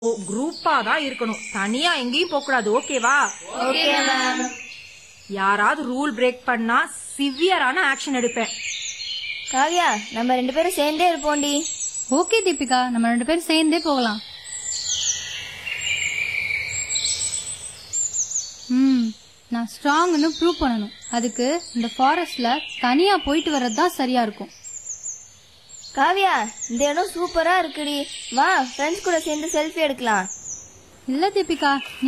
குரூப்பா தான் இருக்கணும் தனியா எங்கேயும் போக கூடாது ஓகேவா ஓகே மேம் யாராவது ரூல் பிரேக் பண்ணா சிவியரான ஆக்ஷன் எடுப்பேன் காவியா நம்ம ரெண்டு பேரும் சேர்ந்தே இருப்போம்டி ஓகே தீபிகா நம்ம ரெண்டு பேரும் சேர்ந்தே போகலாம் ம் நான் ஸ்ட்ராங்னு ப்ரூவ் பண்ணணும் அதுக்கு இந்த ஃபாரஸ்ட்ல தனியா போயிட்டு வர்றது தான் சரியா இருக்கும் காவியா இந்த இடம் சூப்பரா இருக்குடி வா ஃப்ரெண்ட்ஸ் கூட சேர்ந்து செல்ஃபி எடுக்கலாம் இல்ல தீபிகா நீ